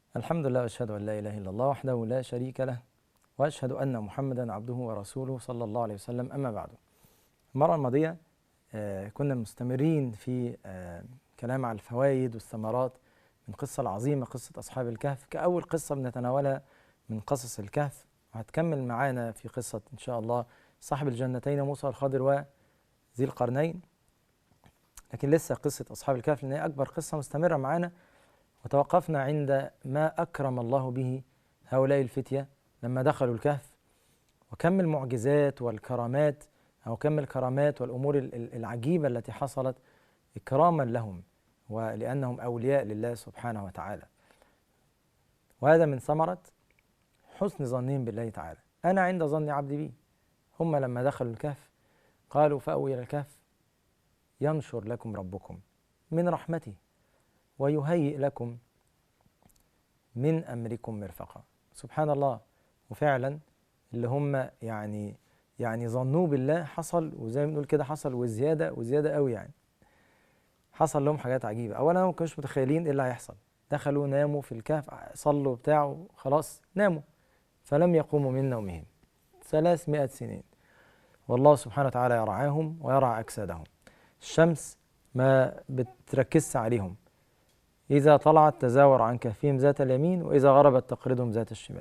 الحمد لله واشهد ان لا اله الا الله وحده لا شريك له واشهد ان محمدا عبده ورسوله صلى الله عليه وسلم اما بعد. المره الماضيه آه كنا مستمرين في آه كلام على الفوائد والثمرات من القصه العظيمه قصه اصحاب الكهف كاول قصه بنتناولها من قصص الكهف وهتكمل معانا في قصه ان شاء الله صاحب الجنتين موسى الخضر وذي القرنين لكن لسه قصه اصحاب الكهف لان هي اكبر قصه مستمره معانا وتوقفنا عند ما أكرم الله به هؤلاء الفتية لما دخلوا الكهف وكم المعجزات والكرامات أو كم الكرامات والأمور العجيبة التي حصلت إكراما لهم ولأنهم أولياء لله سبحانه وتعالى وهذا من ثمرة حسن ظنهم بالله تعالى أنا عند ظن عبدي بي هم لما دخلوا الكهف قالوا فأووا إلى الكهف ينشر لكم ربكم من رحمته ويهيئ لكم من امركم مرفقا سبحان الله وفعلا اللي هم يعني يعني ظنوه بالله حصل وزي ما بنقول كده حصل وزياده وزياده قوي يعني حصل لهم حاجات عجيبه اولا ما كانوش متخيلين ايه اللي هيحصل دخلوا ناموا في الكهف صلوا بتاع خلاص ناموا فلم يقوموا من نومهم ثلاثمائة سنين والله سبحانه وتعالى يرعاهم ويرعى أجسادهم الشمس ما بتركزش عليهم إذا طلعت تزاور عن كهفهم ذات اليمين وإذا غربت تقرضهم ذات الشمال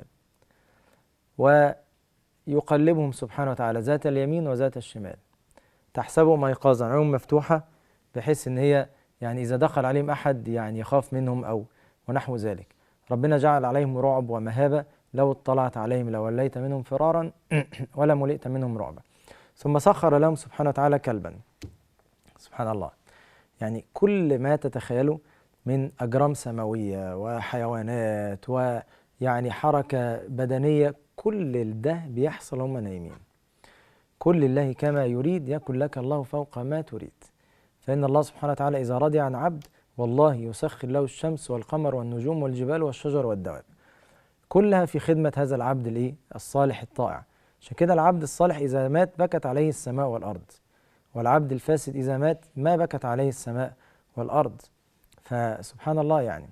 ويقلبهم سبحانه وتعالى ذات اليمين وذات الشمال تحسبهم أيقاظا عيون مفتوحة بحيث إن هي يعني إذا دخل عليهم أحد يعني يخاف منهم أو ونحو ذلك ربنا جعل عليهم رعب ومهابة لو اطلعت عليهم لوليت منهم فرارا ولا ملئت منهم رعبا ثم سخر لهم سبحانه وتعالى كلبا سبحان الله يعني كل ما تتخيله من أجرام سماوية وحيوانات ويعني حركة بدنية كل ده بيحصل هم نايمين كل الله كما يريد يكن لك الله فوق ما تريد فإن الله سبحانه وتعالى إذا رضي عن عبد والله يسخر له الشمس والقمر والنجوم والجبال والشجر والدواب كلها في خدمة هذا العبد الإيه؟ الصالح الطائع عشان كده العبد الصالح إذا مات بكت عليه السماء والأرض والعبد الفاسد إذا مات ما بكت عليه السماء والأرض فسبحان الله يعني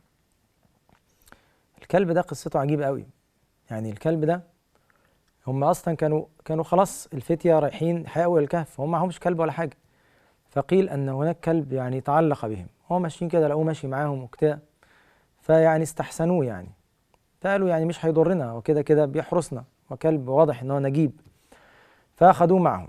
الكلب ده قصته عجيبة قوي يعني الكلب ده هم اصلا كانوا كانوا خلاص الفتية رايحين هيأووا الكهف هم معهمش كلب ولا حاجة فقيل ان هناك كلب يعني تعلق بهم هو ماشيين كده لقوه ماشي معاهم وكده فيعني استحسنوه يعني فقالوا يعني مش هيضرنا وكده كده بيحرسنا وكلب واضح ان هو نجيب فاخدوه معهم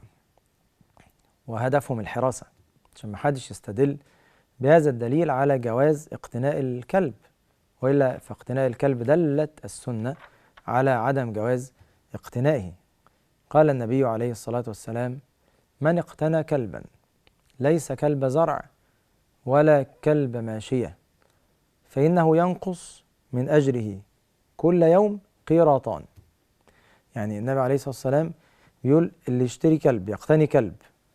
وهدفهم الحراسة عشان ما حدش يستدل بهذا الدليل على جواز اقتناء الكلب والا فاقتناء الكلب دلت السنه على عدم جواز اقتنائه قال النبي عليه الصلاه والسلام من اقتنى كلبا ليس كلب زرع ولا كلب ماشيه فانه ينقص من اجره كل يوم قيراطان يعني النبي عليه الصلاه والسلام بيقول اللي يشتري كلب يقتني كلب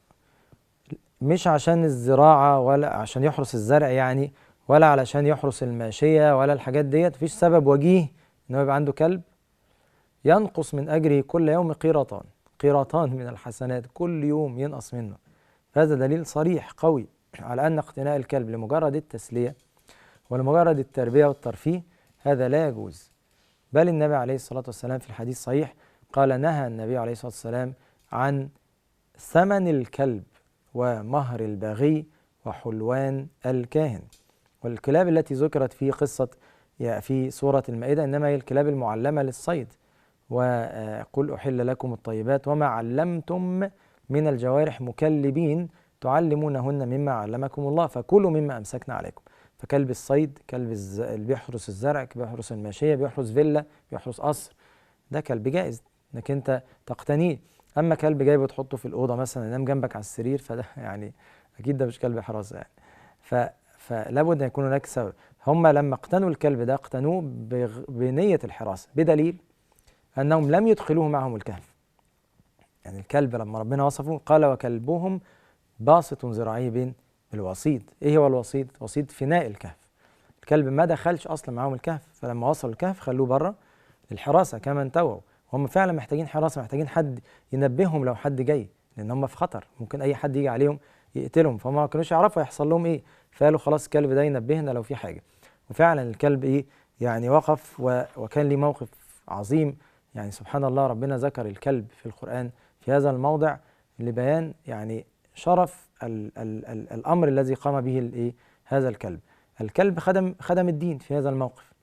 مش عشان الزراعة ولا عشان يحرس الزرع يعني ولا علشان يحرس الماشية ولا الحاجات ديت مفيش سبب وجيه إنه يبقى عنده كلب ينقص من أجره كل يوم قيراطان قيراطان من الحسنات كل يوم ينقص منه هذا دليل صريح قوي على أن اقتناء الكلب لمجرد التسلية ولمجرد التربية والترفيه هذا لا يجوز بل النبي عليه الصلاة والسلام في الحديث الصحيح قال نهى النبي عليه الصلاة والسلام عن ثمن الكلب ومهر البغي وحلوان الكاهن والكلاب التي ذكرت في قصة في سورة المائدة إنما هي الكلاب المعلمة للصيد وقل أحل لكم الطيبات وما علمتم من الجوارح مكلبين تعلمونهن مما علمكم الله فكلوا مما أمسكنا عليكم فكلب الصيد كلب اللي بيحرس الزرع بيحرس الماشية بيحرس فيلا بيحرس قصر ده كلب جائز انك انت تقتنيه اما كلب جايبه تحطه في الاوضه مثلا ينام جنبك على السرير فده يعني اكيد ده مش كلب حراسه يعني ف فلابد ان يكون هناك سبب هم لما اقتنوا الكلب ده اقتنوه بغ... بنيه الحراسه بدليل انهم لم يدخلوه معهم الكهف يعني الكلب لما ربنا وصفه قال وكلبهم باسط ذراعيه بين الوسيط ايه هو الوسيط وسيط فناء الكهف الكلب ما دخلش اصلا معاهم الكهف فلما وصلوا الكهف خلوه بره للحراسه كما انتووا هم فعلا محتاجين حراسه محتاجين حد ينبههم لو حد جاي لان هم في خطر ممكن اي حد يجي عليهم يقتلهم فهم ما كانوش يعرفوا يحصل لهم ايه فقالوا خلاص الكلب ده ينبهنا لو في حاجه وفعلا الكلب ايه يعني وقف وكان لي موقف عظيم يعني سبحان الله ربنا ذكر الكلب في القرآن في هذا الموضع لبيان يعني شرف ال ال ال الأمر الذي قام به الإيه هذا الكلب الكلب خدم خدم الدين في هذا الموقف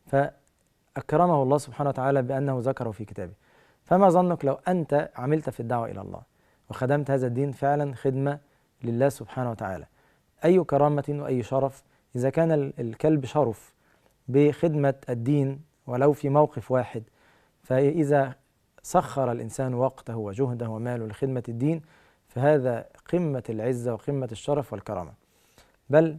فأكرمه الله سبحانه وتعالى بأنه ذكره في كتابه فما ظنك لو أنت عملت في الدعوة إلى الله وخدمت هذا الدين فعلا خدمة لله سبحانه وتعالى أي كرامة وأي شرف إذا كان الكلب شرف بخدمة الدين ولو في موقف واحد فإذا سخر الإنسان وقته وجهده وماله لخدمة الدين فهذا قمة العزة وقمة الشرف والكرامة بل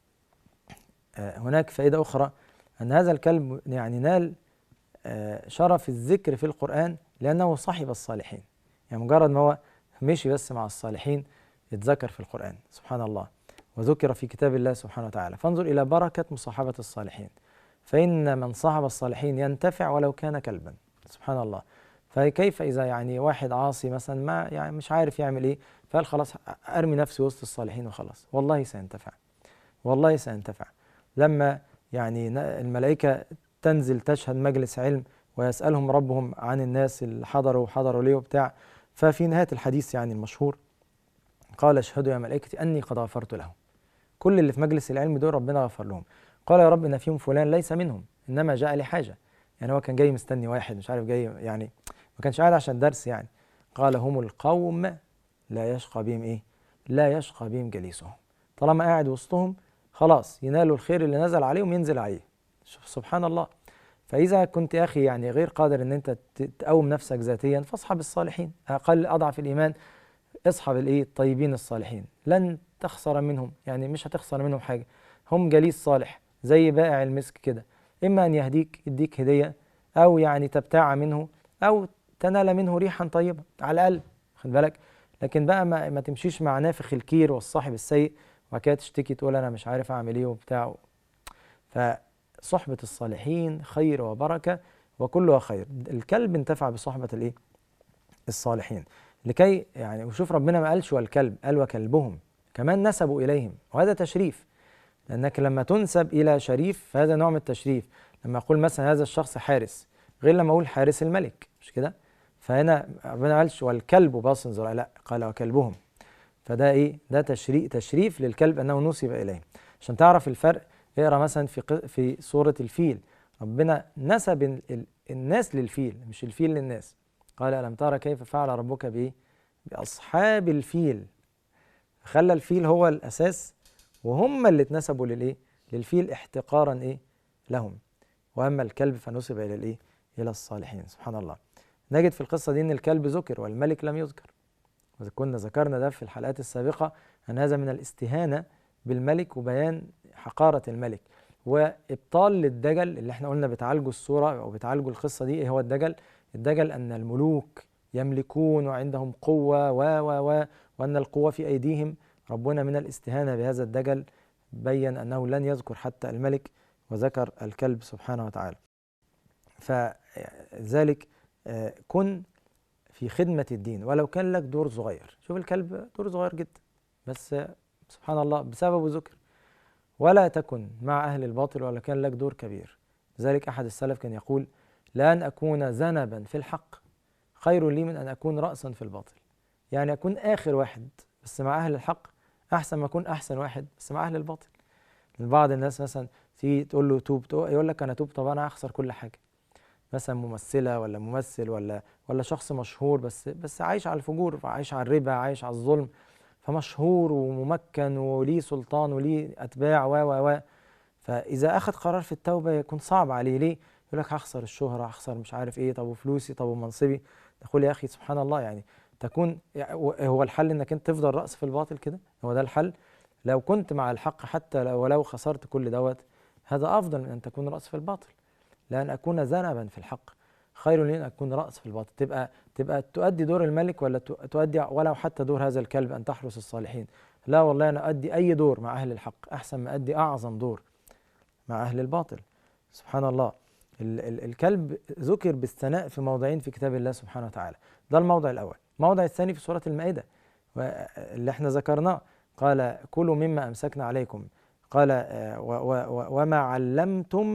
آه، هناك فائدة أخرى أن هذا الكلب يعني نال آه، شرف الذكر في القرآن لأنه صاحب الصالحين يعني مجرد ما هو مشي بس مع الصالحين يتذكر في القرآن سبحان الله وذكر في كتاب الله سبحانه وتعالى فانظر إلى بركة مصاحبة الصالحين فإن من صاحب الصالحين ينتفع ولو كان كلبا سبحان الله فكيف إذا يعني واحد عاصي مثلا ما يعني مش عارف يعمل إيه فقال خلاص أرمي نفسي وسط الصالحين وخلاص والله سينتفع والله سينتفع لما يعني الملائكة تنزل تشهد مجلس علم ويسألهم ربهم عن الناس اللي حضروا وحضروا ليه وبتاع ففي نهاية الحديث يعني المشهور قال اشهدوا يا ملائكتي أني قد غفرت لهم كل اللي في مجلس العلم دول ربنا غفر لهم قال يا رب إن فيهم فلان ليس منهم إنما جاء لحاجة يعني هو كان جاي مستني واحد مش عارف جاي يعني ما كانش قاعد عشان درس يعني قال هم القوم لا يشقى بهم إيه لا يشقى بهم جليسهم طالما قاعد وسطهم خلاص ينالوا الخير اللي نزل عليهم ينزل عليه سبحان الله فإذا كنت يا أخي يعني غير قادر أن أنت تقوم نفسك ذاتيا فاصحب الصالحين أقل أضعف الإيمان اصحب الإيه الطيبين الصالحين لن تخسر منهم يعني مش هتخسر منهم حاجة هم جليس صالح زي بائع المسك كده إما أن يهديك يديك هدية أو يعني تبتاع منه أو تنال منه ريحا طيبة على الأقل خد بالك لكن بقى ما, ما تمشيش مع نافخ الكير والصاحب السيء وبعد كده تشتكي تقول أنا مش عارف أعمل إيه وبتاع فصحبة الصالحين خير وبركة وكلها خير الكلب انتفع بصحبة الإيه؟ الصالحين لكي يعني وشوف ربنا ما قالش والكلب قال وكلبهم كمان نسبوا إليهم وهذا تشريف لأنك لما تنسب إلى شريف فهذا نوع من التشريف لما أقول مثلا هذا الشخص حارس غير لما أقول حارس الملك مش كده فهنا ربنا ما قالش والكلب باص لا قال وكلبهم فده ايه ده تشريف تشريف للكلب انه نسب اليه عشان تعرف الفرق اقرا مثلا في في سوره الفيل ربنا نسب الناس للفيل مش الفيل للناس قال الم ترى كيف فعل ربك بايه باصحاب الفيل خلى الفيل هو الاساس وهم اللي اتنسبوا للايه للفيل احتقارا ايه لهم واما الكلب فنسب الى الايه الى الصالحين سبحان الله نجد في القصه دي ان الكلب ذكر والملك لم يذكر وكنا ذكرنا ده في الحلقات السابقه ان هذا من الاستهانه بالملك وبيان حقاره الملك وابطال للدجل اللي احنا قلنا بتعالجوا الصوره او بتعالجوا القصه دي ايه هو الدجل الدجل ان الملوك يملكون وعندهم قوه و و و وان القوه في ايديهم ربنا من الاستهانة بهذا الدجل بين أنه لن يذكر حتى الملك وذكر الكلب سبحانه وتعالى فذلك آه، كن في خدمة الدين ولو كان لك دور صغير شوف الكلب دور صغير جدا بس سبحان الله بسببه ذكر ولا تكن مع أهل الباطل ولا كان لك دور كبير لذلك أحد السلف كان يقول لأن أكون ذنبا في الحق خير لي من أن أكون رأسا في الباطل يعني أكون آخر واحد بس مع أهل الحق احسن ما اكون احسن واحد بس مع اهل الباطل بعض الناس مثلا تيجي تقول له توب يقول لك انا توب طب انا هخسر كل حاجه مثلا ممثله ولا ممثل ولا ولا شخص مشهور بس بس عايش على الفجور عايش على الربا عايش على الظلم فمشهور وممكن وليه سلطان وليه اتباع و و و فاذا اخذ قرار في التوبه يكون صعب عليه ليه يقول لك هخسر الشهره هخسر مش عارف ايه طب وفلوسي طب ومنصبي تقول يا اخي سبحان الله يعني تكون هو الحل انك انت تفضل راس في الباطل كده هو ده الحل لو كنت مع الحق حتى لو ولو خسرت كل دوت هذا افضل من ان تكون راس في الباطل لان اكون ذنبا في الحق خير لي ان اكون راس في الباطل تبقى تبقى تؤدي دور الملك ولا تؤدي ولو حتى دور هذا الكلب ان تحرس الصالحين لا والله انا ادي اي دور مع اهل الحق احسن ما ادي اعظم دور مع اهل الباطل سبحان الله ال ال الكلب ذكر بالثناء في موضعين في كتاب الله سبحانه وتعالى ده الموضع الاول الموضع الثاني في سورة المائدة اللي احنا ذكرناه قال كلوا مما أمسكنا عليكم قال آه، وما علمتم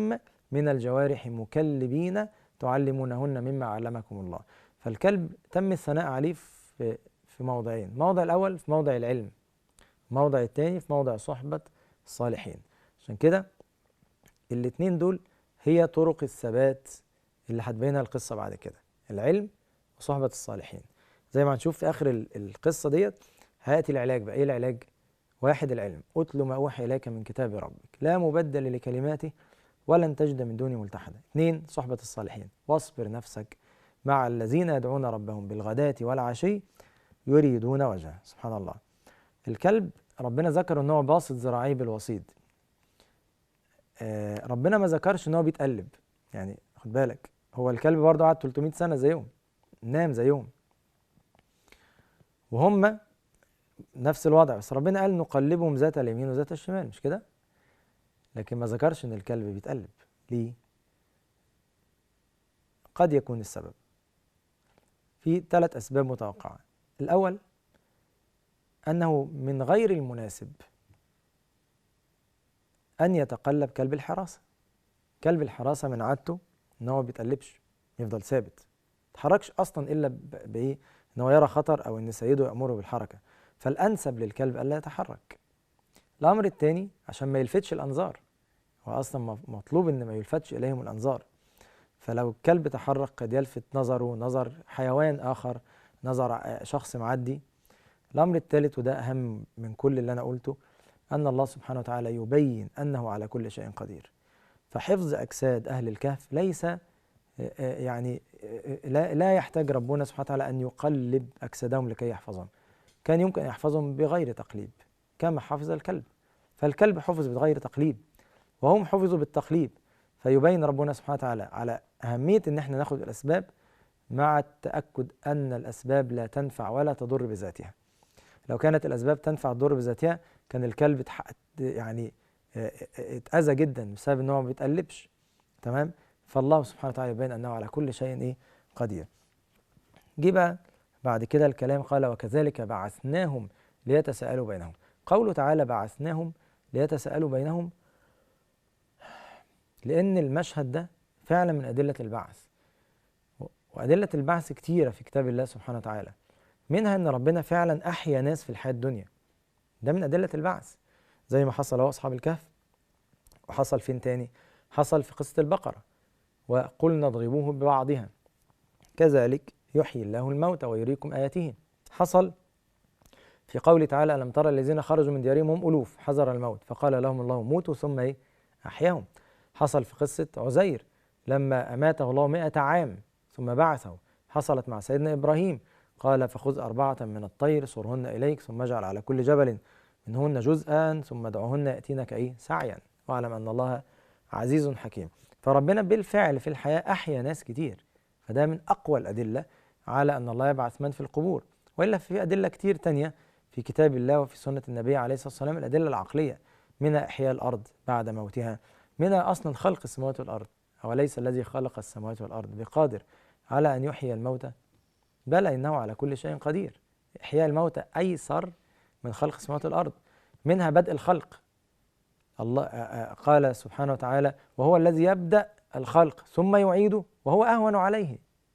من الجوارح مكلبين تعلمونهن مما علمكم الله فالكلب تم الثناء عليه في في موضعين الموضع الأول في موضع العلم الموضع الثاني في موضع صحبة الصالحين عشان كده الاتنين دول هي طرق الثبات اللي هتبينها القصة بعد كده العلم وصحبة الصالحين زي ما هنشوف في آخر القصة ديت هيأتي العلاج بقى إيه العلاج؟ واحد العلم أتل ما أوحي إليك من كتاب ربك لا مبدل لكلماته ولن تجد من دونه ملتحدا اثنين صحبة الصالحين واصبر نفسك مع الذين يدعون ربهم بالغداة والعشي يريدون وجهه سبحان الله الكلب ربنا ذكر ان هو باسط ذراعيه بالوسيط آه ربنا ما ذكرش ان هو بيتقلب يعني خد بالك هو الكلب برضه قعد 300 سنه زيهم نام زيهم وهم نفس الوضع بس ربنا قال نقلبهم ذات اليمين وذات الشمال مش كده لكن ما ذكرش ان الكلب بيتقلب ليه قد يكون السبب في ثلاث اسباب متوقعه الاول انه من غير المناسب ان يتقلب كلب الحراسه كلب الحراسه من عادته ان هو ما بيتقلبش يفضل ثابت ما يتحركش اصلا الا بايه ان هو يرى خطر او ان سيده يامره بالحركه فالانسب للكلب الا يتحرك الامر الثاني عشان ما يلفتش الانظار هو اصلا مطلوب ان ما يلفتش اليهم الانظار فلو الكلب تحرك قد يلفت نظره نظر حيوان اخر نظر شخص معدي الامر الثالث وده اهم من كل اللي انا قلته ان الله سبحانه وتعالى يبين انه على كل شيء قدير فحفظ اجساد اهل الكهف ليس يعني لا لا يحتاج ربنا سبحانه وتعالى ان يقلب اجسادهم لكي يحفظهم كان يمكن ان يحفظهم بغير تقليب كما حفظ الكلب فالكلب حفظ بغير تقليب وهم حفظوا بالتقليب فيبين ربنا سبحانه وتعالى على أهمية إن احنا ناخد الأسباب مع التأكد أن الأسباب لا تنفع ولا تضر بذاتها لو كانت الأسباب تنفع تضر بذاتها كان الكلب يعني اتأذى جدا بسبب إن هو ما بيتقلبش تمام فالله سبحانه وتعالى يبين أنه على كل شيء إيه قدير جه بقى بعد كده الكلام قال وكذلك بعثناهم ليتساءلوا بينهم قوله تعالى بعثناهم ليتساءلوا بينهم لأن المشهد ده فعلا من أدلة البعث وأدلة البعث كتيرة في كتاب الله سبحانه وتعالى منها أن ربنا فعلا أحيا ناس في الحياة الدنيا ده من أدلة البعث زي ما حصل هو أصحاب الكهف وحصل فين تاني حصل في قصة البقرة وقلنا اضربوه ببعضها كذلك يحيي الله الموتى ويريكم آياته حصل في قوله تعالى ألم ترى الذين خرجوا من ديارهم هم ألوف حذر الموت فقال لهم الله موتوا ثم إيه أحياهم حصل في قصة عزير لما أماته الله مئة عام ثم بعثه حصلت مع سيدنا إبراهيم قال فخذ أربعة من الطير صرهن إليك ثم اجعل على كل جبل منهن جزءا ثم ادعوهن يأتينك إيه سعيا واعلم أن الله عزيز حكيم فربنا بالفعل في الحياة أحيا ناس كتير فده من أقوى الأدلة على أن الله يبعث من في القبور وإلا في أدلة كتير تانية في كتاب الله وفي سنة النبي عليه الصلاة والسلام الأدلة العقلية منها إحياء الأرض بعد موتها منها أصلا خلق السماوات والأرض أوليس الذي خلق السماوات والأرض بقادر على أن يحيي الموتى بلى إنه على كل شيء قدير إحياء الموتى أيسر من خلق السماوات والأرض منها بدء الخلق الله قال سبحانه وتعالى وهو الذي يبدأ الخلق ثم يعيده وهو أهون عليه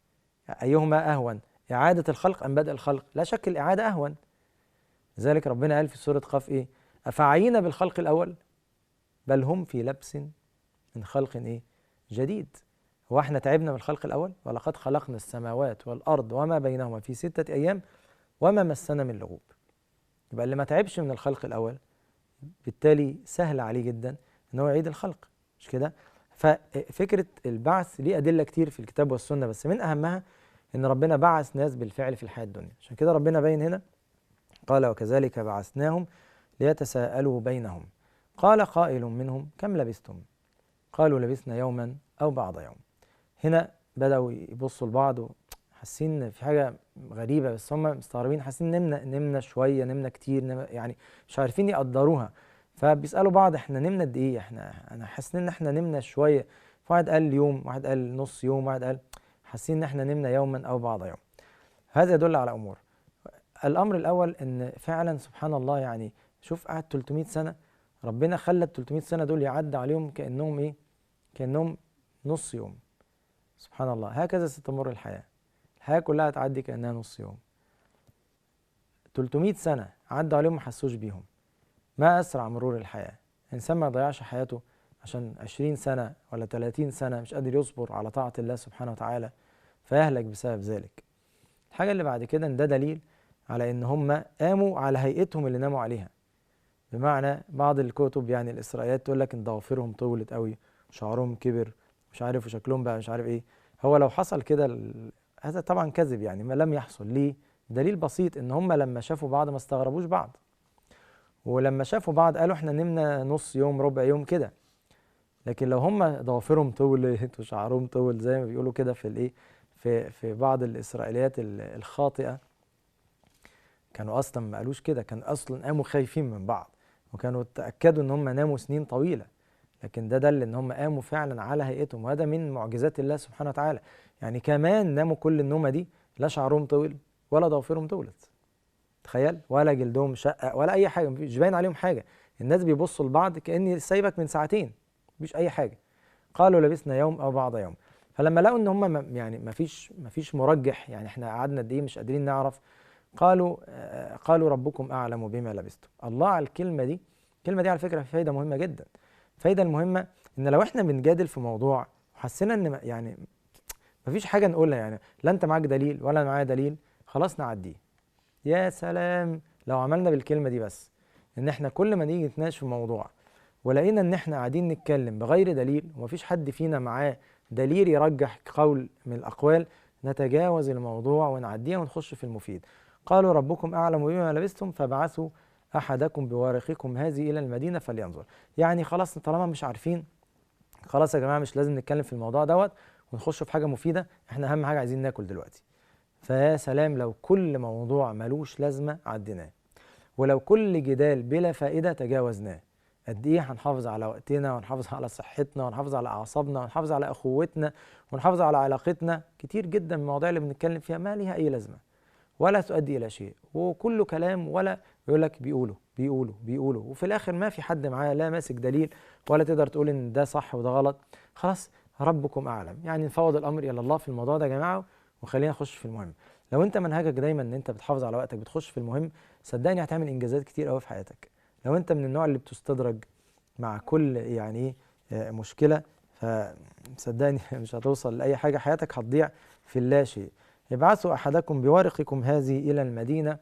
أيهما أهون إعادة الخلق أم بدء الخلق لا شك الإعادة أهون لذلك ربنا قال في سورة قاف إيه أفعينا بالخلق الأول بل هم في لبس من خلق إيه جديد هو احنا تعبنا من الخلق الأول ولقد خلقنا السماوات والأرض وما بينهما في ستة أيام وما مسنا من لغوب يبقى اللي ما تعبش من الخلق الأول بالتالي سهل عليه جدا ان هو يعيد الخلق مش كده ففكره البعث ليه ادله كتير في الكتاب والسنه بس من اهمها ان ربنا بعث ناس بالفعل في الحياه الدنيا عشان كده ربنا باين هنا قال وكذلك بعثناهم ليتساءلوا بينهم قال قائل منهم كم لبثتم قالوا لبثنا يوما او بعض يوم هنا بداوا يبصوا لبعض حاسين في حاجه غريبه بس هم مستغربين حاسين نمنا نمنا شويه نمنا كتير نمنا يعني مش عارفين يقدروها فبيسالوا بعض احنا نمنا قد ايه احنا انا حاسين ان احنا نمنا شويه واحد قال يوم واحد قال نص يوم واحد قال حاسين ان احنا نمنا يوما او بعض يوم هذا يدل على امور الامر الاول ان فعلا سبحان الله يعني شوف قعد 300 سنه ربنا خلى ال 300 سنه دول يعدي عليهم كانهم ايه كأنهم نص يوم سبحان الله هكذا ستمر الحياة الحياة كلها تعدي كأنها نص يوم 300 سنة عدوا عليهم ما حسوش بيهم ما أسرع مرور الحياة الإنسان ما يضيعش حياته عشان 20 سنة ولا 30 سنة مش قادر يصبر على طاعة الله سبحانه وتعالى فيهلك بسبب ذلك الحاجة اللي بعد كده إن ده دليل على إن هم قاموا على هيئتهم اللي ناموا عليها بمعنى بعض الكتب يعني الإسرائيليات تقول لك إن ضوافرهم طولت قوي شعرهم كبر مش عارف وشكلهم بقى مش عارف إيه هو لو حصل كده هذا طبعا كذب يعني ما لم يحصل ليه دليل بسيط إن هم لما شافوا بعض ما استغربوش بعض ولما شافوا بعض قالوا احنا نمنا نص يوم ربع يوم كده لكن لو هم ضوافرهم طولت وشعرهم طول زي ما بيقولوا كده في الايه في في بعض الاسرائيليات الخاطئه كانوا اصلا ما قالوش كده كان اصلا قاموا خايفين من بعض وكانوا تاكدوا ان هم ناموا سنين طويله لكن ده دل ان هم قاموا فعلا على هيئتهم وهذا من معجزات الله سبحانه وتعالى يعني كمان ناموا كل النومه دي لا شعرهم طويل ولا ضوافرهم طولت تخيل ولا جلدهم شقق ولا اي حاجه مش باين عليهم حاجه الناس بيبصوا لبعض كاني سايبك من ساعتين مفيش اي حاجه قالوا لبسنا يوم او بعض يوم فلما لقوا ان هم يعني مفيش مفيش مرجح يعني احنا قعدنا قد ايه مش قادرين نعرف قالوا آه قالوا ربكم اعلم بما لبستم الله على الكلمه دي الكلمه دي على فكره فايده مهمه جدا الفايده المهمه ان لو احنا بنجادل في موضوع وحسينا ان يعني مفيش حاجه نقولها يعني لا انت معاك دليل ولا أنا معايا دليل خلاص نعديه يا سلام لو عملنا بالكلمه دي بس ان احنا كل ما نيجي نتناقش في موضوع ولقينا ان احنا قاعدين نتكلم بغير دليل ومفيش حد فينا معاه دليل يرجح قول من الاقوال نتجاوز الموضوع ونعديه ونخش في المفيد قالوا ربكم اعلم بما لبستم فابعثوا احدكم بوارقكم هذه الى المدينه فلينظر يعني خلاص طالما مش عارفين خلاص يا جماعه مش لازم نتكلم في الموضوع دوت ونخش في حاجه مفيده احنا اهم حاجه عايزين ناكل دلوقتي فيا سلام لو كل موضوع ملوش لازمه عديناه ولو كل جدال بلا فائده تجاوزناه قد ايه هنحافظ على وقتنا ونحافظ على صحتنا ونحافظ على اعصابنا ونحافظ على اخوتنا ونحافظ على علاقتنا كتير جدا من المواضيع اللي بنتكلم فيها ما ليها اي لازمه ولا تؤدي الى شيء وكله كلام ولا يقول لك بيقولوا بيقولوا بيقولوا وفي الاخر ما في حد معاه لا ماسك دليل ولا تقدر تقول ان ده صح وده غلط خلاص ربكم اعلم يعني نفوض الامر الى الله في الموضوع ده يا جماعه وخلينا نخش في المهم لو انت منهجك دايما ان انت بتحافظ على وقتك بتخش في المهم صدقني هتعمل انجازات كتير قوي في حياتك لو انت من النوع اللي بتستدرج مع كل يعني ايه مشكله فصدقني مش هتوصل لاي حاجه حياتك هتضيع في اللا شيء ابعثوا احدكم بورقكم هذه الى المدينه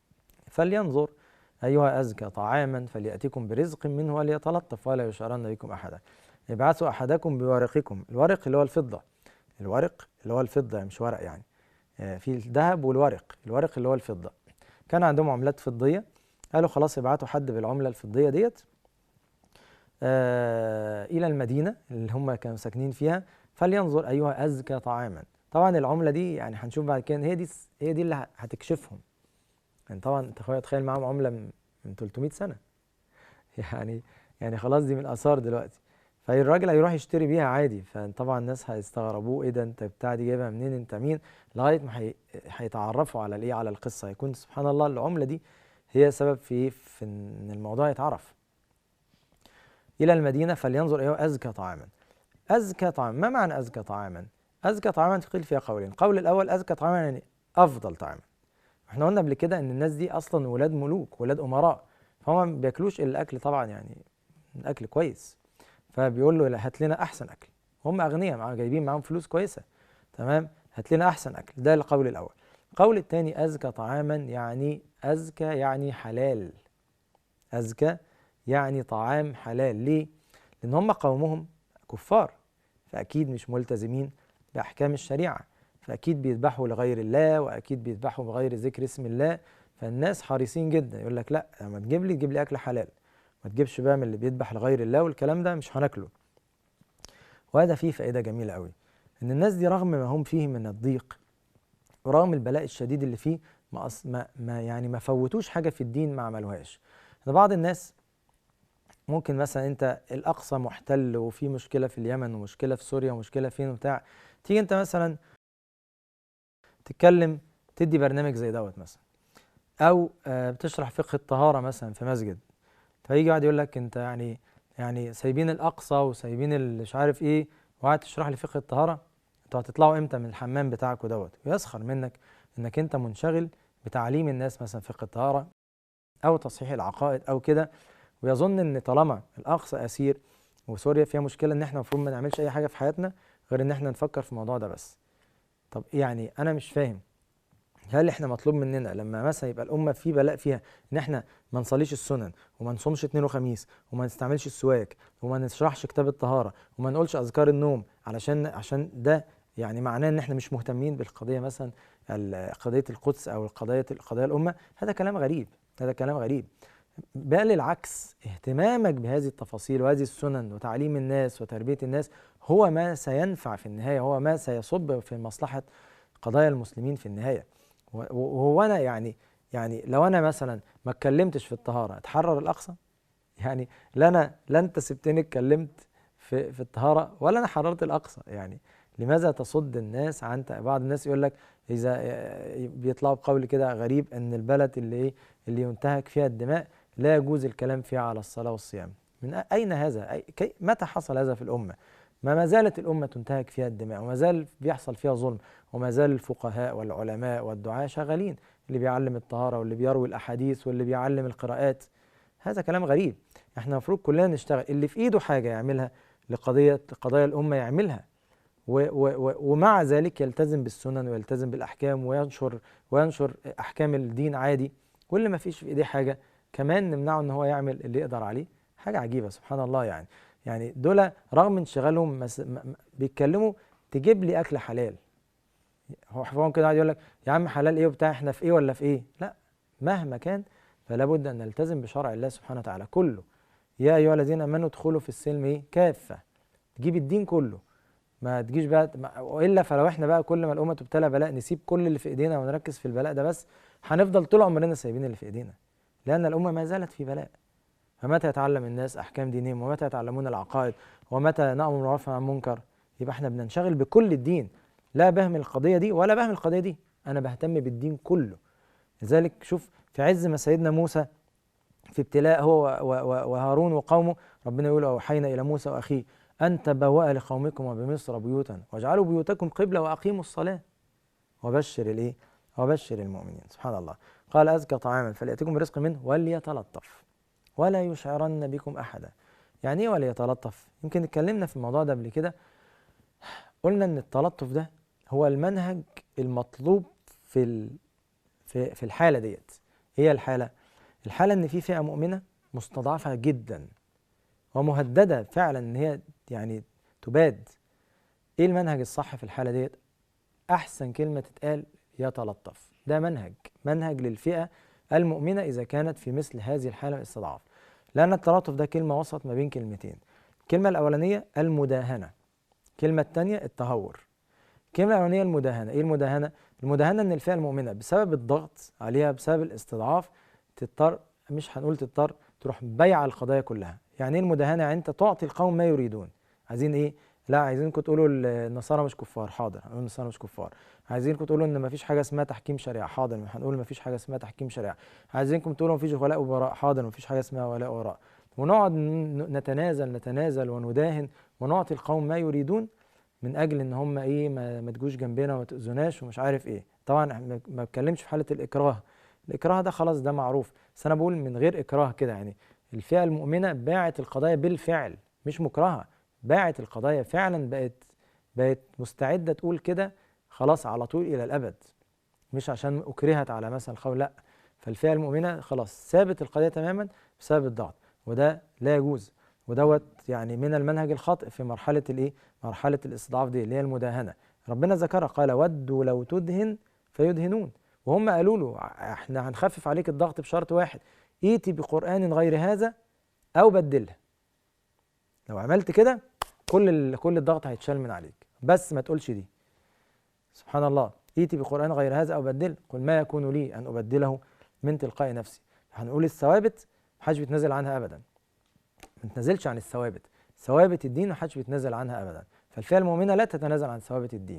فلينظر ايها ازكى طعاما فلياتكم برزق منه وليتلطف ولا يشعرن بكم احدا ابعثوا احدكم بورقكم الورق اللي هو الفضه الورق اللي هو الفضه يعني مش ورق يعني في الذهب والورق الورق اللي هو الفضه كان عندهم عملات فضيه قالوا خلاص ابعتوا حد بالعمله الفضيه ديت آه الى المدينه اللي هم كانوا ساكنين فيها فلينظر ايها ازكى طعاما طبعا العمله دي يعني هنشوف بعد كده هي دي هي دي اللي هتكشفهم يعني طبعا تخيل معاهم عمله من 300 سنه يعني يعني خلاص دي من الاثار دلوقتي فالراجل هيروح يشتري بيها عادي فطبعا الناس هيستغربوه ايه ده انت بتاع دي جايبها منين انت مين لغايه ما هيتعرفوا على الايه على القصه هيكون سبحان الله العمله دي هي سبب في في ان الموضوع يتعرف الى المدينه فلينظر ايها ازكى طعاما ازكى طعاما ما معنى ازكى طعاما ازكى طعاما قيل فيها قولين القول الاول ازكى طعاما يعني افضل طعاما احنا قلنا قبل كده ان الناس دي اصلا ولاد ملوك ولاد امراء فهم ما بياكلوش الا الاكل طبعا يعني الاكل كويس فبيقول له هات لنا احسن اكل هم اغنياء معاهم جايبين معاهم فلوس كويسه تمام هات لنا احسن اكل ده القول الاول القول الثاني ازكى طعاما يعني ازكى يعني حلال ازكى يعني طعام حلال ليه لان هم قومهم كفار فاكيد مش ملتزمين باحكام الشريعه فاكيد بيذبحوا لغير الله واكيد بيذبحوا بغير ذكر اسم الله فالناس حريصين جدا يقول لك لا لما تجيب لي تجيب لي اكل حلال ما تجيبش بقى من اللي بيذبح لغير الله والكلام ده مش هناكله وهذا فيه فائده جميله قوي ان الناس دي رغم ما هم فيه من الضيق ورغم البلاء الشديد اللي فيه ما, أص... ما, ما يعني ما فوتوش حاجه في الدين ما عملوهاش بعض الناس ممكن مثلا انت الاقصى محتل وفي مشكله في اليمن ومشكله في سوريا ومشكله فين وبتاع تيجي انت مثلا تتكلم تدي برنامج زي دوت مثلا او آه بتشرح فقه الطهاره مثلا في مسجد فيجي واحد يقول لك انت يعني يعني سايبين الاقصى وسايبين اللي مش عارف ايه وقاعد تشرح لي فقه الطهاره انتوا هتطلعوا امتى من الحمام بتاعك ودوت ويسخر منك انك انت منشغل بتعليم الناس مثلا فقه الطهاره او تصحيح العقائد او كده ويظن ان طالما الاقصى اسير وسوريا فيها مشكله ان احنا المفروض ما نعملش اي حاجه في حياتنا غير ان احنا نفكر في الموضوع ده بس طب يعني انا مش فاهم هل احنا مطلوب مننا لما مثلا يبقى الامه في بلاء فيها ان احنا ما نصليش السنن وما نصومش اثنين وخميس وما نستعملش السواك وما نشرحش كتاب الطهاره وما نقولش اذكار النوم علشان عشان ده يعني معناه ان احنا مش مهتمين بالقضيه مثلا قضيه القدس او القضيه قضايا الامه هذا كلام غريب هذا كلام غريب بل العكس اهتمامك بهذه التفاصيل وهذه السنن وتعليم الناس وتربيه الناس هو ما سينفع في النهايه هو ما سيصب في مصلحه قضايا المسلمين في النهايه وهو انا يعني يعني لو انا مثلا ما اتكلمتش في الطهاره اتحرر الاقصى يعني لا انا لا انت سبتني اتكلمت في في الطهاره ولا انا حررت الاقصى يعني لماذا تصد الناس عن بعض الناس يقول لك اذا بيطلعوا بقول كده غريب ان البلد اللي ايه اللي ينتهك فيها الدماء لا يجوز الكلام فيها على الصلاه والصيام من اين هذا أي متى حصل هذا في الامه ما ما زالت الامه تنتهك فيها الدماء وما زال بيحصل فيها ظلم وما زال الفقهاء والعلماء والدعاة شغالين اللي بيعلم الطهارة واللي بيروي الأحاديث واللي بيعلم القراءات هذا كلام غريب احنا المفروض كلنا نشتغل اللي في ايده حاجة يعملها لقضية قضايا الأمة يعملها و و ومع ذلك يلتزم بالسنن ويلتزم بالأحكام وينشر وينشر أحكام الدين عادي واللي ما فيش في ايديه حاجة كمان نمنعه ان هو يعمل اللي يقدر عليه حاجة عجيبة سبحان الله يعني يعني دول رغم انشغالهم بيتكلموا تجيب لي اكل حلال هو حفظهم كده قاعد يقول لك يا عم حلال ايه وبتاع احنا في ايه ولا في ايه لا مهما كان فلا بد ان نلتزم بشرع الله سبحانه وتعالى كله يا ايها الذين امنوا ادخلوا في السلم ايه كافه تجيب الدين كله ما تجيش بقى والا فلو احنا بقى كل ما الامه تبتلى بلاء نسيب كل اللي في ايدينا ونركز في البلاء ده بس هنفضل طول عمرنا سايبين اللي في ايدينا لان الامه ما زالت في بلاء فمتى يتعلم الناس احكام دينهم ومتى يتعلمون العقائد ومتى نامر بالمعروف عن المنكر يبقى احنا بننشغل بكل الدين لا بهمل القضيه دي ولا بهمل القضيه دي انا بهتم بالدين كله لذلك شوف في عز ما سيدنا موسى في ابتلاء هو وهارون وقومه ربنا يقول اوحينا الى موسى واخيه ان تبوأ لقومكم وبمصر بيوتا واجعلوا بيوتكم قبله واقيموا الصلاه وبشر الايه وبشر المؤمنين سبحان الله قال ازكى طعاما فلياتكم برزق منه وليتلطف ولا يشعرن بكم احدا يعني ايه وليتلطف يمكن اتكلمنا في الموضوع ده قبل كده قلنا ان التلطف ده هو المنهج المطلوب في في في الحاله ديت هي الحاله الحاله ان في فئه مؤمنه مستضعفه جدا ومهدده فعلا ان هي يعني تباد ايه المنهج الصح في الحاله ديت احسن كلمه تتقال يتلطف ده منهج منهج للفئه المؤمنه اذا كانت في مثل هذه الحاله الاستضعاف لان التلطف ده كلمه وسط ما بين كلمتين الكلمه الاولانيه المداهنه الكلمه الثانيه التهور الكلمه الاولانيه المداهنه ايه المداهنه المداهنه ان الفئه المؤمنه بسبب الضغط عليها بسبب الاستضعاف تضطر مش هنقول تضطر تروح بيع القضايا كلها يعني ايه المداهنه يعني انت تعطي القوم ما يريدون عايزين ايه لا عايزينكم تقولوا النصارى مش كفار حاضر هنقول النصارى مش كفار عايزينكم تقولوا ان مفيش حاجه اسمها تحكيم شريعه حاضر هنقول مفيش حاجه اسمها تحكيم شريعه عايزينكم تقولوا مفيش ولاء وبراء حاضر مفيش حاجه اسمها ولاء وبراء ونقعد نتنازل نتنازل ونداهن ونعطي القوم ما يريدون من اجل ان هم ايه ما, ما تجوش جنبنا وما تاذوناش ومش عارف ايه طبعا ما بتكلمش في حاله الاكراه الاكراه ده خلاص ده معروف بس انا بقول من غير اكراه كده يعني الفئه المؤمنه باعت القضايا بالفعل مش مكرهه باعت القضايا فعلا بقت بقت مستعده تقول كده خلاص على طول الى الابد مش عشان اكرهت على مثلا القول لا فالفئه المؤمنه خلاص سابت القضيه تماما بسبب الضغط وده لا يجوز ودوت يعني من المنهج الخاطئ في مرحله الايه مرحله الاستضعاف دي اللي هي المداهنه ربنا ذكرها قال ودوا لو تدهن فيدهنون وهم قالوا له احنا هنخفف عليك الضغط بشرط واحد ايتي بقران غير هذا او بدله لو عملت كده كل كل الضغط هيتشال من عليك بس ما تقولش دي سبحان الله ايتي بقران غير هذا او بدله قل ما يكون لي ان ابدله من تلقاء نفسي هنقول الثوابت محدش بيتنازل عنها ابدا ما تنزلش عن الثوابت ثوابت الدين محدش بيتنازل عنها ابدا فالفئه المؤمنه لا تتنازل عن ثوابت الدين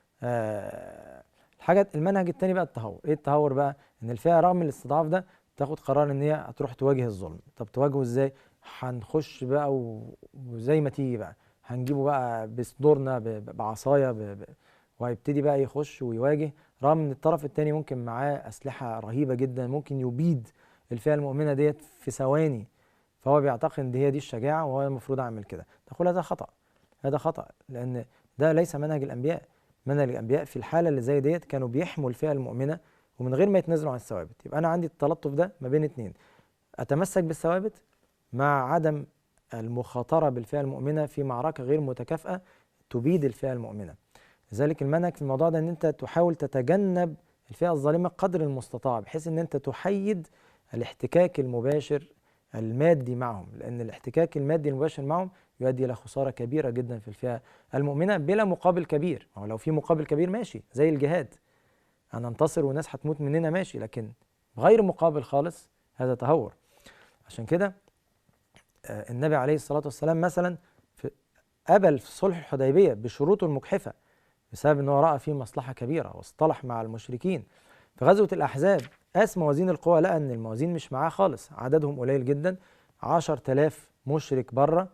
آه الحاجه المنهج الثاني بقى التهور ايه التهور بقى ان الفئه رغم الاستضعاف ده تاخد قرار ان هي هتروح تواجه الظلم طب تواجهه ازاي هنخش بقى و- وزي ما تيجي بقى هنجيبه بقى بصدورنا ب- ب- بعصايه ب- ب- وهيبتدي بقى يخش ويواجه رغم ان الطرف التاني ممكن معاه اسلحه رهيبه جدا ممكن يبيد الفئه المؤمنه ديت في ثواني فهو بيعتقد ان هي دي الشجاعه وهو المفروض اعمل كده تقول هذا خطا هذا خطا لان ده ليس منهج الانبياء منهج الانبياء في الحاله اللي زي ديت كانوا بيحموا الفئه المؤمنه ومن غير ما يتنازلوا عن الثوابت يبقى انا عندي التلطف ده ما بين اتنين اتمسك بالثوابت مع عدم المخاطره بالفئه المؤمنه في معركه غير متكافئه تبيد الفئه المؤمنه لذلك المنهج في الموضوع ده ان انت تحاول تتجنب الفئه الظالمه قدر المستطاع بحيث ان انت تحيد الاحتكاك المباشر المادي معهم لان الاحتكاك المادي المباشر معهم يؤدي الى خساره كبيره جدا في الفئه المؤمنه بلا مقابل كبير هو لو في مقابل كبير ماشي زي الجهاد هننتصر والناس هتموت مننا ماشي لكن غير مقابل خالص هذا تهور عشان كده آه، النبي عليه الصلاه والسلام مثلا في قبل في صلح الحديبيه بشروطه المجحفه بسبب ان هو راى فيه مصلحه كبيره واصطلح مع المشركين في غزوه الاحزاب قاس موازين القوى لقى ان الموازين مش معاه خالص عددهم قليل جدا 10000 مشرك بره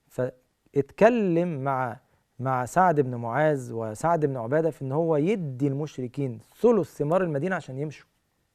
فاتكلم مع مع سعد بن معاذ وسعد بن عباده في ان هو يدي المشركين ثلث ثمار المدينه عشان يمشوا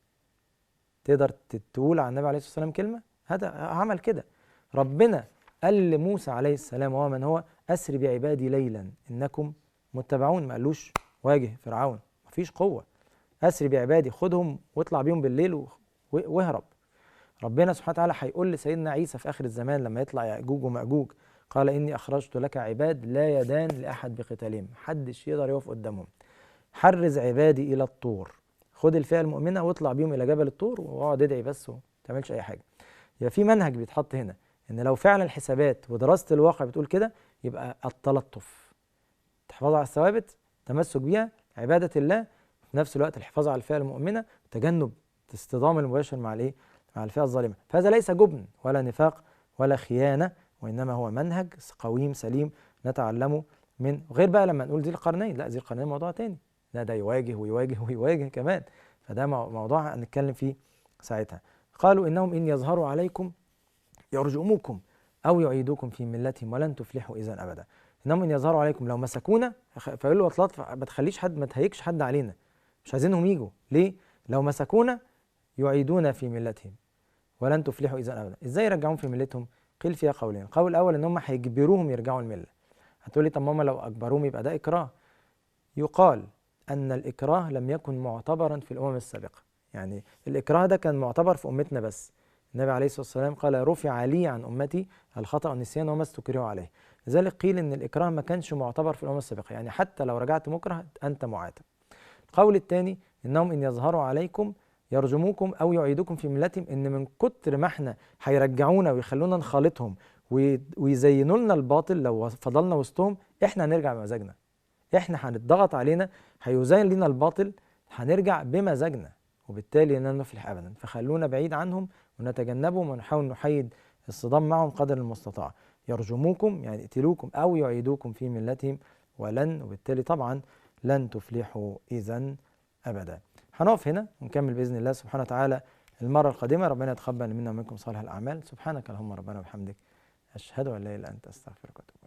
تقدر ت- تقول عن النبي عليه الصلاه والسلام كلمه هذا عمل كده ربنا قال لموسى عليه السلام وهو من هو اسر بعبادي ليلا انكم متبعون ما قالوش واجه فرعون مفيش قوه اسر بعبادي خدهم واطلع بيهم بالليل و- و- واهرب ربنا سبحانه وتعالى هيقول لسيدنا عيسى في اخر الزمان لما يطلع ياجوج وماجوج قال اني اخرجت لك عباد لا يدان لاحد بقتالهم محدش يقدر يقف قدامهم حرز عبادي الى الطور خد الفئه المؤمنه واطلع بيهم الى جبل الطور واقعد ادعي بس وما تعملش اي حاجه يبقى في منهج بيتحط هنا ان لو فعلا الحسابات ودراسه الواقع بتقول كده يبقى التلطف الحفاظ على الثوابت تمسك بيها عباده الله في نفس الوقت الحفاظ على الفئه المؤمنه وتجنب الاصطدام المباشر مع الايه مع الفئه الظالمه فهذا ليس جبن ولا نفاق ولا خيانه وانما هو منهج قويم سليم نتعلمه من غير بقى لما نقول ذي القرنين لا ذي القرنين موضوع تاني لا ده يواجه ويواجه ويواجه كمان فده مو- موضوع هنتكلم فيه ساعتها قالوا انهم ان يظهروا عليكم يرجموكم او يعيدوكم في ملتهم ولن تفلحوا اذا ابدا انهم ان يظهروا عليكم لو مسكونا خ- فيقول له اطلاط ما تخليش حد ما تهيكش حد علينا مش عايزينهم يجوا ليه لو مسكونا يعيدونا في ملتهم ولن تفلحوا اذا ابدا ازاي يرجعون في ملتهم قيل فيها قولين القول الاول ان هم هيجبروهم يرجعوا المله هتقولي طب ماما لو اجبروهم يبقى ده اكراه يقال ان الاكراه لم يكن معتبرا في الامم السابقه يعني الاكراه ده كان معتبر في امتنا بس النبي عليه الصلاه والسلام قال رفع لي عن امتي الخطا والنسيان وما استكرهوا عليه لذلك قيل ان الاكراه ما كانش معتبر في الامم السابقه يعني حتى لو رجعت مكره انت معاتب القول الثاني انهم ان يظهروا عليكم يرجموكم او يعيدوكم في ملتهم ان من كتر ما احنا هيرجعونا ويخلونا نخالطهم وي- ويزينوا لنا الباطل لو فضلنا وسطهم احنا هنرجع بمزاجنا احنا هنضغط علينا هيزين لنا الباطل هنرجع بمزاجنا وبالتالي لن نفلح ابدا فخلونا بعيد عنهم ونتجنبهم ونحاول نحيد الصدام معهم قدر المستطاع يرجموكم يعني يقتلوكم او يعيدوكم في ملتهم ولن وبالتالي طبعا لن تفلحوا اذا ابدا هنقف هنا ونكمل باذن الله سبحانه وتعالى المره القادمه ربنا يتقبل منا ومنكم صالح الاعمال سبحانك اللهم ربنا وبحمدك اشهد ان لا اله الا انت استغفرك واتوب